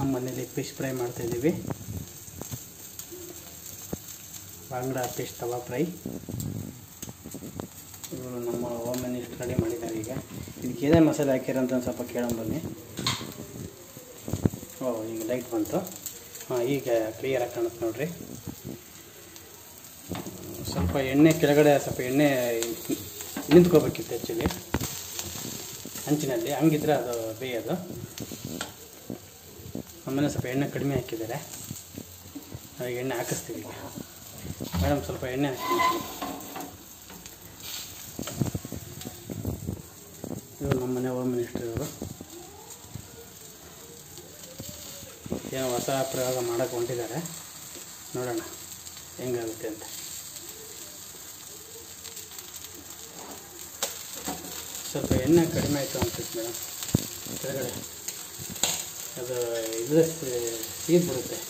ನಮ್ಮ ಮನೇಲಿ fish fry ಮಾಡ್ತಾಯಿದ್ದೀವಿ ಬಾಂಗ್ಡಾ ಫಿಶ್ ತವಾ ಫ್ರೈ ಇವರು ನಮ್ಮ ಹೋಮ್ ಮಿನಿಸ್ಟರ್ ರೆಡಿ ಮಾಡಿದ್ದಾರೆ ಈಗ ಇದಕ್ಕೆ ಏನೇ ಮಸಾಲೆ ಹಾಕಿರಂತ ಒಂದು ಸ್ವಲ್ಪ ಕೇಳಂಬನ್ನಿ ಓ ಈಗ ಲೈಟ್ ಬಂತು ಹಾಂ ಈಗ ಕ್ಲಿಯರಾಗಿ ಕಾಣುತ್ತೆ ನೋಡ್ರಿ ಸ್ವಲ್ಪ ಎಣ್ಣೆ ಕೆಳಗಡೆ ಸ್ವಲ್ಪ ಎಣ್ಣೆ ನಿಂತ್ಕೋಬೇಕಿತ್ತು ಆ್ಯಕ್ಚುಲಿ ಹಂಚಿನಲ್ಲಿ ಹಂಗಿದ್ರೆ ಅದು ಬೇಯೋದು ಆಮೇಲೆ ಸ್ವಲ್ಪ ಎಣ್ಣೆ ಕಡಿಮೆ ಹಾಕಿದ್ದಾರೆ ನಾವು ಎಣ್ಣೆ ಹಾಕಿಸ್ತೀವಿ ಈಗ ಮೇಡಮ್ ಸ್ವಲ್ಪ ಎಣ್ಣೆ ಹಾಕಿ ಇವರು ನಮ್ಮ ಮನೆ ಹೋಮ್ ಮಿನಿಸ್ಟರ್ ಇವರು ಏನೋ ಹೊಸ ಪ್ರಯೋಗ ಮಾಡೋಕ್ಕೆ ಹೊಂಟಿದ್ದಾರೆ ನೋಡೋಣ ಹೆಂಗಾಗುತ್ತೆ ಅಂತ ಸ್ವಲ್ಪ ಎಣ್ಣೆ ಕಡಿಮೆ ಆಯಿತು ಅನ್ಸುತ್ತೆ ಮೇಡಮ್ ಕೆಳಗಡೆ ಅದು ಇದ್ರೆ ಸೀದ್ ಬಿಡುತ್ತೆ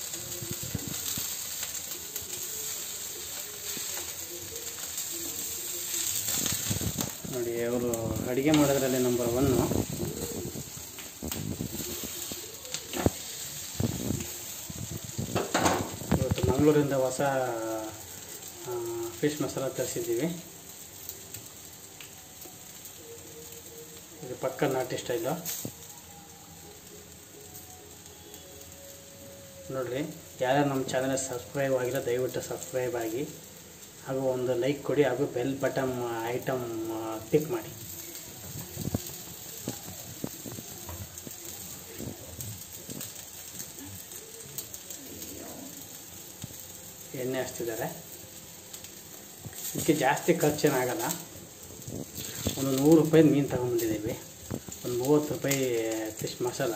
ನೋಡಿ ಅವರು ಅಡುಗೆ ಮಾಡೋದ್ರಲ್ಲಿ ನಂಬರ್ ಒನ್ನು ಇವತ್ತು ಮಂಗಳೂರಿಂದ ಹೊಸ ಫಿಶ್ ಮಸಾಲ ತರಿಸಿದ್ದೀವಿ ಇದು ಪಕ್ಕ ನಾಟಿ ಸ್ಟೈಲು ನೋಡಿರಿ ಯಾರ್ಯಾರು ನಮ್ಮ ಚಾನಲ್ ಸಬ್ಸ್ಕ್ರೈಬ್ ಆಗಿಲ್ಲ ದಯವಿಟ್ಟು ಸಬ್ಸ್ಕ್ರೈಬ್ ಆಗಿ ಹಾಗೂ ಒಂದು ಲೈಕ್ ಕೊಡಿ ಹಾಗೂ ಬೆಲ್ ಬಟನ್ ಐಟಮ್ ಕ್ಲಿಕ್ ಮಾಡಿ ಎಣ್ಣೆ ಹಚ್ತಿದ್ದಾರೆ ಇದಕ್ಕೆ ಜಾಸ್ತಿ ಖರ್ಚೇನಾಗಲ್ಲ ಒಂದು ನೂರು ರೂಪಾಯಿ ಮೀನು ತಗೊಂಬಂದಿದ್ದೀವಿ ಒಂದು ಮೂವತ್ತು ರೂಪಾಯಿ ಫಿಶ್ ಮಸಾಲ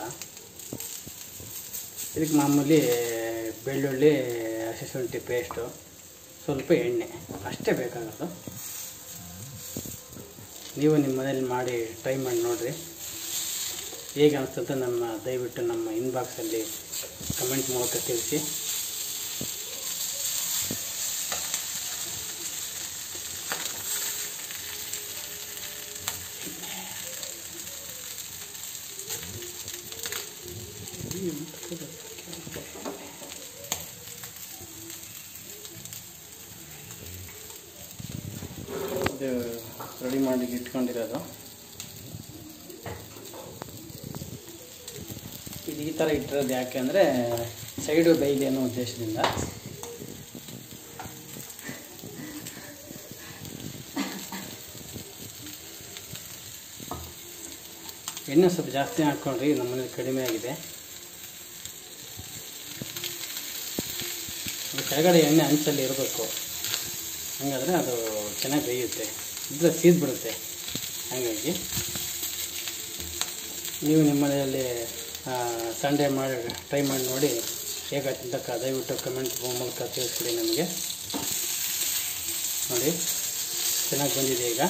ಇದಕ್ಕೆ ಮಾಮೂಲಿ ಬೆಳ್ಳುಳ್ಳಿ ಹಸಿಶುಂಠಿ ಪೇಸ್ಟು ಸ್ವಲ್ಪ ಎಣ್ಣೆ ಅಷ್ಟೇ ಬೇಕಾಗೋದು ನೀವು ನಿಮ್ಮ ಮನೇಲಿ ಮಾಡಿ ಟ್ರೈ ಮಾಡಿ ನೋಡಿರಿ ಹೇಗೆ ಅನಿಸ್ತಂತ ನಮ್ಮ ದಯವಿಟ್ಟು ನಮ್ಮ ಇನ್ಬಾಕ್ಸಲ್ಲಿ ಕಮೆಂಟ್ ಮೂಲಕ ತಿಳಿಸಿ ಇದು ರೆಡಿ ಮಾಡಿ ಇಟ್ಕೊಂಡಿರೋದು ಇದು ಈ ಥರ ಇಟ್ಟಿರೋದು ಯಾಕೆ ಅಂದರೆ ಸೈಡು ಬೈಲಿ ಅನ್ನೋ ಉದ್ದೇಶದಿಂದ ಎಣ್ಣೆ ಸ್ವಲ್ಪ ಜಾಸ್ತಿ ಹಾಕ್ಕೊಂಡ್ರಿ ನಮ್ಮನೇಲಿ ಕಡಿಮೆ ಆಗಿದೆ ಅದು ಕೆಳಗಡೆ ಎಣ್ಣೆ ಅಂಚಲ್ಲಿ ಇರಬೇಕು ಹಾಗಾದರೆ ಅದು ಚೆನ್ನಾಗಿ ಬೇಯುತ್ತೆ ಇದ್ರೆ ಸೀದ್ ಬಿಡುತ್ತೆ ಹಾಗಾಗಿ ನೀವು ನಿಮ್ಮ ಮನೆಯಲ್ಲಿ ಸಂಡೇ ಮಾಡಿ ಟ್ರೈ ಮಾಡಿ ನೋಡಿ ಹೇಗಾಯ್ತು ಅಂತ ದಯವಿಟ್ಟು ಕಮೆಂಟ್ ಮೂಲಕ ತಿಳಿಸ್ಬಿಡಿ ನಮಗೆ ನೋಡಿ ಚೆನ್ನಾಗಿ ಬಂದಿದೆ ಈಗ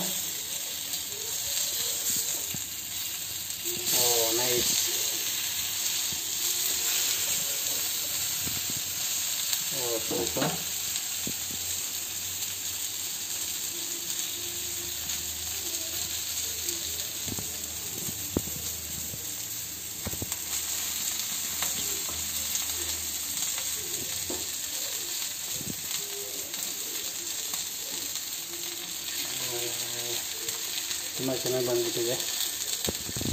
ಓ ನೈಸ್ ಓ ಸೂಪರ್ ತುಂಬ ಚೆನ್ನಾಗಿ ಬಂದ್ಬಿಟ್ಟಿದೆ